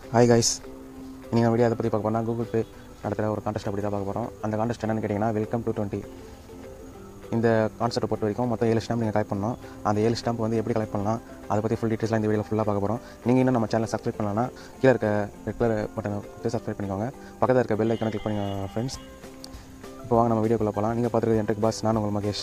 hi guys நீங்கள் video அதை பற்றி பார்க்க போனால் கூகுள் பே நடத்துகிற ஒரு கான்டெஸ்ட் அப்படி தான் பார்க்க போகிறோம் அந்த கான்டெஸ்ட் என்னன்னு கேட்டிங்கன்னா வெல்கம் டு டுவெண்ட்டி இந்த கான்செப்ட்டை பொறுத்த வரைக்கும் மொத்தம் ஏழு ஸ்டாம்ப் நீங்கள் கலெக்ட் பண்ணணும் அந்த ஏழு ஸ்டாம்ப் வந்து எப்படி கலெக்ட் பண்ணலாம் அதை பற்றி ஃபுல் டீட்டெயில்ஸ்லாம் இந்த வீடியோ ஃபுல்லாக பார்க்க போகிறோம் நீங்கள் இன்னும் நம்ம சேனலை சப்ஸ்கிரைப் பண்ணலன்னா கீழே இருக்க ரெட் கலர் பட்டனை கொடுத்து சப்ஸ்கிரைப் பண்ணிக்கோங்க பக்கத்தில் இருக்க பெல் ஐக்கனை கிளிக் பண்ணிக்கோங்க ஃப்ரெண்ட்ஸ் இப்போ வாங்க நம்ம வீடியோக்குள்ளே போகலாம் நீங்கள் பார்த்துருக்குது என்டெக் பாஸ் நான் உங்கள் மகேஷ்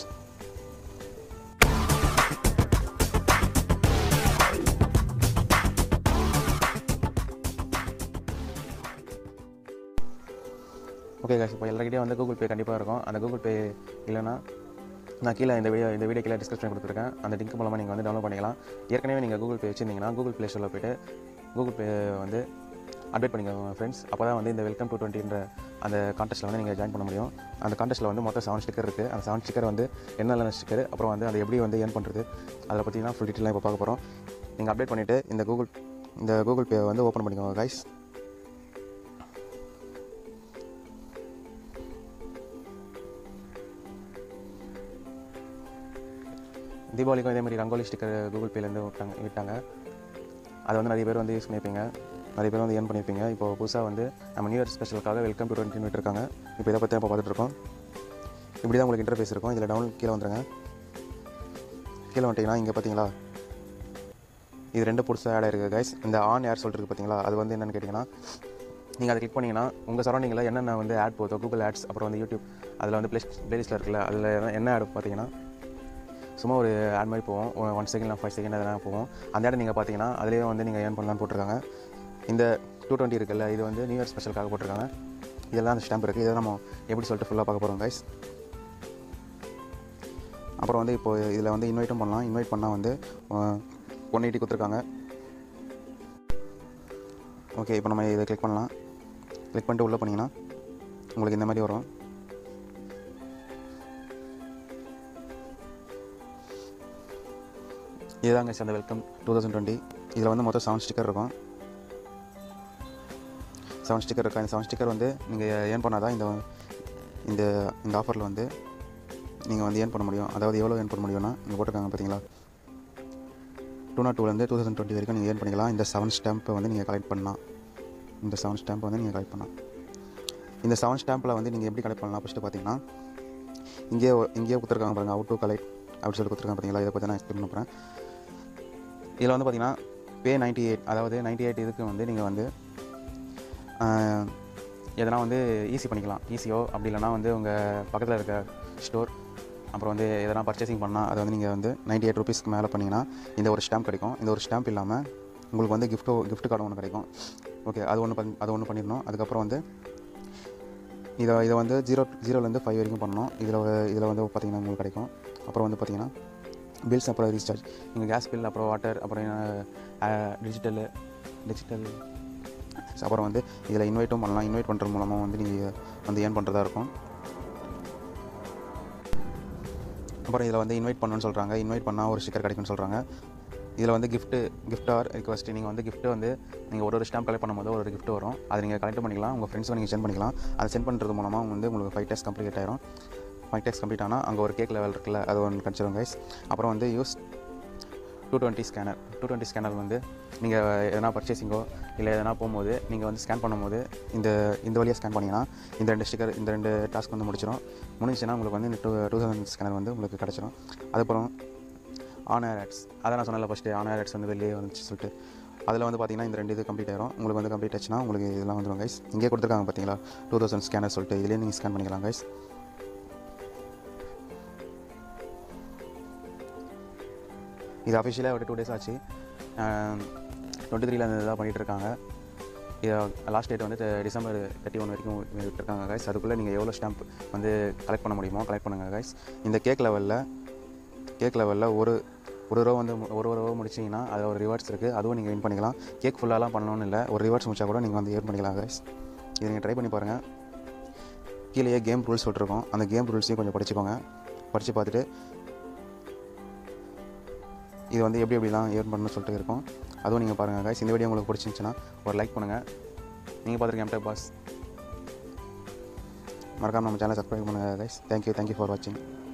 ஓகே காசு இப்போ எல்லாருக்கிட்டே வந்து கூகுள் பே கண்டிப்பாக இருக்கும் அந்த கூகுள் பே இல்லைன்னா நான் கீழே இந்த வீடியோ இந்த வீடியோ கீழே டிஸ்கிரிப்ஷன் கொடுத்துருக்கேன் அந்த லிங்க் மூலமாக நீங்கள் வந்து டவுன்லோட் பண்ணிக்கலாம் ஏற்கனவே நீங்கள் கூகுள் பே வச்சுருந்தீங்கன்னா கூகுள் ப்ளே ஸ்டோரில் போய்ட்டு கூகுள் பே வந்து அப்டேட் பண்ணிக்கோங்க ஃப்ரெண்ட்ஸ் அப்போ தான் வந்து இந்த வெல்கம் டு டுவெண்ட்டின்ற அந்த கான்டெஸ்ட்டில் வந்து நீங்கள் ஜாயின் பண்ண முடியும் அந்த கான்டெஸ்ட்டில் வந்து மொத்தம் செவன் ஸ்டிக்கர் இருக்குது அந்த செவன் ஸ்டிக்கர் வந்து என்னென்ன ஸ்டிக்கர் அப்புறம் வந்து அதை எப்படி வந்து ஏர்ன் பண்ணுறது அதை பற்றி தான் ஃபுல் டீட்டெயிலாக இப்போ பார்க்க போகிறோம் நீங்கள் அப்டேட் பண்ணிவிட்டு இந்த கூகுள் இந்த கூகுள் பே வந்து ஓப்பன் பண்ணிக்கோங்க கைஸ் தீபாவளிக்கும் இதே மாதிரி ரங்கோலி ஸ்டிக்கர் கூகுள் பேலேருந்து விட்டாங்க விட்டாங்க அதை வந்து நிறைய பேர் வந்து யூஸ் பண்ணியிருப்பீங்க நிறைய பேர் வந்து ஏர்ன் பண்ணியிருப்பீங்க இப்போ புதுசாக வந்து நம்ம நியூ இயர் ஸ்பெஷலுக்காக வெல்கம் டு டுவெண்ட்டி விட்டுருக்காங்க இப்போ இதை பற்றி இப்போ பார்த்துட்டு இருக்கோம் இப்படி தான் உங்களுக்கு இன்டர்ஃபேஸ் இருக்கும் இதில் டவுன் கீழே வந்துருங்க கீழே வந்துட்டிங்கன்னா இங்கே பார்த்தீங்களா இது ரெண்டு புதுசாக ஆட் ஆயிருக்கு கைஸ் இந்த ஆன் ஏர் சொல்லிட்டு பார்த்தீங்களா அது வந்து என்னென்னு கேட்டிங்கன்னா நீங்கள் அதை கிளிக் பண்ணிங்கன்னா உங்கள் சரௌண்டிங்கில் என்னென்ன வந்து ஆட் போதோ கூகுள் ஆட்ஸ் அப்புறம் வந்து யூடியூப் அதில் வந்து ப்ளே ப்ளேலிஸ்ட்டில் இருக்குல்ல அதில் என்ன ஆட் பார்த்தீங்கன்னா சும்மா ஒரு ஆட் மாதிரி போவோம் ஒன் செகண்ட் ஃபைவ் செகண்ட் அதெல்லாம் போவோம் அந்த இடம் நீங்கள் பார்த்தீங்கன்னா அதிலேயே வந்து நீங்கள் ஏர்ன் பண்ணலாம்னு போட்டிருக்காங்க இந்த டூ டுவெண்ட்டி இருக்குல்ல இது வந்து நியூ இயர் ஸ்பெஷலுக்காக போட்டிருக்காங்க இதெல்லாம் அந்த ஸ்டாம்ப் இருக்குது இதை நம்ம எப்படி சொல்லிட்டு ஃபுல்லாக பார்க்க போகிறோம் கைஸ் அப்புறம் வந்து இப்போ இதில் வந்து இன்வைட்டும் பண்ணலாம் இன்வைட் பண்ணால் வந்து ஒன் எயிட்டி கொடுத்துருக்காங்க ஓகே இப்போ நம்ம இதை கிளிக் பண்ணலாம் கிளிக் பண்ணிட்டு உள்ளே போனீங்கன்னா உங்களுக்கு இந்த மாதிரி வரும் இதுதாங்க சார் அந்த வெல்கம் டூ தௌசண்ட் டுவெண்ட்டி இதில் வந்து மொத்தம் செவன் ஸ்டிக்கர் இருக்கும் செவன் ஸ்டிக்கர் இருக்கா இந்த செவன் ஸ்டிக்கர் வந்து நீங்கள் ஏர்ன் பண்ணால் தான் இந்த இந்த இந்த ஆஃபரில் வந்து நீங்கள் வந்து ஏர்ன் பண்ண முடியும் அதாவது எவ்வளோ ஏர்ன் பண்ண முடியும்னா இங்கே போட்டிருக்காங்க பார்த்தீங்களா டூ நாட் டூலேருந்து டூ தௌசண்ட் டுவெண்ட்டி வரைக்கும் நீங்கள் ஏர்ன் பண்ணிக்கலாம் இந்த செவன் ஸ்டாம்பை வந்து நீங்கள் கலெக்ட் பண்ணலாம் இந்த செவன் ஸ்டாம்பை வந்து நீங்கள் கலெக்ட் பண்ணலாம் இந்த செவன் ஸ்டாம்பில் வந்து நீங்கள் எப்படி கலெக்ட் பண்ணலாம் ஃபஸ்ட்டு பார்த்தீங்கன்னா இங்கேயே இங்கேயே கொடுத்துருக்காங்க பாருங்கள் அவுட் டு கலெக்ட் அப்படி சொல்லி கொடுத்துருக்காங்க பார்த்தீங்களா இதை பற்றி நான் எக்ஸ்பிளைன் பண்ண போகிறேன் இதில் வந்து பார்த்தீங்கன்னா பே நைன்ட்டி எயிட் அதாவது நைன்ட்டி எயிட் இதுக்கு வந்து நீங்கள் வந்து எதனா வந்து ஈஸி பண்ணிக்கலாம் ஈஸியோ அப்படி இல்லைனா வந்து உங்கள் பக்கத்தில் இருக்க ஸ்டோர் அப்புறம் வந்து எதனா பர்ச்சேசிங் பண்ணால் அதை வந்து நீங்கள் வந்து நைன்ட்டி எயிட் ருபீஸ்க்கு மேலே பண்ணிங்கன்னா இந்த ஒரு ஸ்டாம்ப் கிடைக்கும் இந்த ஒரு ஸ்டாம்ப் இல்லாமல் உங்களுக்கு வந்து கிஃப்ட்டோ கிஃப்ட் கார்டு ஒன்று கிடைக்கும் ஓகே அது ஒன்று பண் அது ஒன்று பண்ணிடணும் அதுக்கப்புறம் வந்து இதை இதை வந்து ஜீரோ ஜீரோலேருந்து ஃபைவ் வரைக்கும் பண்ணணும் இதில் இதில் வந்து பார்த்திங்கன்னா உங்களுக்கு கிடைக்கும் அப்புறம் வந்து பார்த்திங்கன்னா பில்ஸ் அப்புறம் ரீசார்ஜ் நீங்கள் கேஸ் பில் அப்புறம் வாட்டர் அப்புறம் டிஜிட்டலு டிஜிட்டல் அப்புறம் வந்து இதில் இன்வைட்டும் பண்ணலாம் இன்வைட் பண்ணுறது மூலமாக வந்து நீங்கள் வந்து ஏர்ன் பண்ணுறதா இருக்கும் அப்புறம் இதில் வந்து இன்வைட் பண்ணணும்னு சொல்கிறாங்க இன்வைட் பண்ணால் ஒரு ஸ்டிக்கர் கிடைக்கும்னு சொல்கிறாங்க இதில் வந்து கிஃப்ட்டு கிஃப்ட் ஆர் ரிக்வஸ்ட் நீங்கள் வந்து கிஃப்ட்டு வந்து நீங்கள் ஒரு ஒரு ஸ்டாம்ப் கலெக்ட் பண்ணும்போது ஒரு கிஃப்ட் வரும் அதை நீங்கள் கலெக்ட் பண்ணிக்கலாம் உங்கள் ஃப்ரெண்ட்ஸும் நீங்கள் சென்ட் பண்ணிக்கலாம் அதை சென்ட் பண்ணுறது மூலமாக வந்து உங்களுக்கு ஃபைவ் டேஸ் கம்ப்ளீட் ஆயிரும் ஃபைவ் டேக்ஸ் கம்ப்ளீட் ஆனால் அங்கே ஒரு கேக் லெவல் இருக்குல்ல அது ஒன்று கிடச்சிரும் கைஸ் அப்புறம் வந்து use two twenty scanner two twenty scanner வந்து நீங்கள் எதனா பர்ச்சேசிங்கோ இல்லை எதனா போகும்போது நீங்கள் வந்து ஸ்கேன் பண்ணும்போது இந்த இந்த வழியாக ஸ்கேன் பண்ணிங்கன்னா இந்த ரெண்டு ஸ்டிக்கர் இந்த ரெண்டு டாஸ்க் வந்து முடிச்சிடும் முடிஞ்சுன்னா உங்களுக்கு வந்து இந்த டூ டூ தௌசண்ட் ஸ்கேனர் வந்து உங்களுக்கு கிடச்சிரும் அதுக்கப்புறம் ஆன் ஏர் ஆட்ஸ் அதை நான் சொன்னல ஃபஸ்ட்டு ஆன் ஏர் ஆட்ஸ் வந்து வெளியே வந்துச்சு சொல்லிட்டு அதில் வந்து பார்த்தீங்கன்னா இந்த ரெண்டு இது கம்ப்ளீட் ஆயிரும் உங்களுக்கு வந்து கம்ப்ளீட் ஆச்சுன்னா உங்களுக்கு இதெல்லாம் வந்துடும் கைஸ் இங்கே கொடுத்துருக்காங்க பார்த்தீங்களா டூ தௌசண்ட் ஸ்கேனர் சொல்லிட்டு இதுலேயே நீங்கள் ஸ்கேன் பண்ணிக்கலாம் கைஸ் இது அஃபிஷியலாக ஒரு டூ டேஸ் ஆச்சு டுவெண்ட்டி த்ரீல இருந்து இதாக பண்ணிகிட்டு இருக்காங்க லாஸ்ட் டேட் வந்து டிசம்பர் தேர்ட்டி ஒன் வரைக்கும் விட்டுருக்காங்க கைஸ் அதுக்குள்ளே நீங்கள் எவ்வளோ ஸ்டாம்ப் வந்து கலெக்ட் பண்ண முடியுமோ கலெக்ட் பண்ணுங்கள் கைஸ் இந்த கேக் லெவலில் கேக் லெவலில் ஒரு ஒரு ரோ வந்து ஒரு ரோ முடிச்சிங்கன்னா அதில் ஒரு ரிவார்ட்ஸ் இருக்குது அதுவும் நீங்கள் வின் பண்ணிக்கலாம் கேக் ஃபுல்லாலாம் பண்ணணும்னு இல்லை ஒரு ரிவார்ட்ஸ் முடிச்சா கூட நீங்கள் வந்து ஏர்ன் பண்ணிக்கலாம் கைஸ் இது நீங்கள் ட்ரை பண்ணி பாருங்கள் கீழேயே கேம் ரூல்ஸ் சொல்லிருக்கோம் அந்த கேம் ரூல்ஸையும் கொஞ்சம் படிச்சுக்கோங்க படித்து பார்த்துட்டு இது வந்து எப்படி எப்படிலாம் ஏர்ன் பண்ணணும்னு சொல்லிட்டு இருக்கும் அதுவும் நீங்கள் பாருங்கள் கைஸ் இந்த வீடியோ உங்களுக்கு பிடிச்சிருந்துச்சுன்னா ஒரு லைக் பண்ணுங்கள் நீங்கள் பார்த்துருக்கேன் எம்டெக் பாஸ் மறக்காமல் நம்ம சேனல் சப்ஸ்கிரைப் பண்ணுங்கள் கைஸ் தேங்க்யூ தேங்க்யூ ஃபார் வாட்சிங்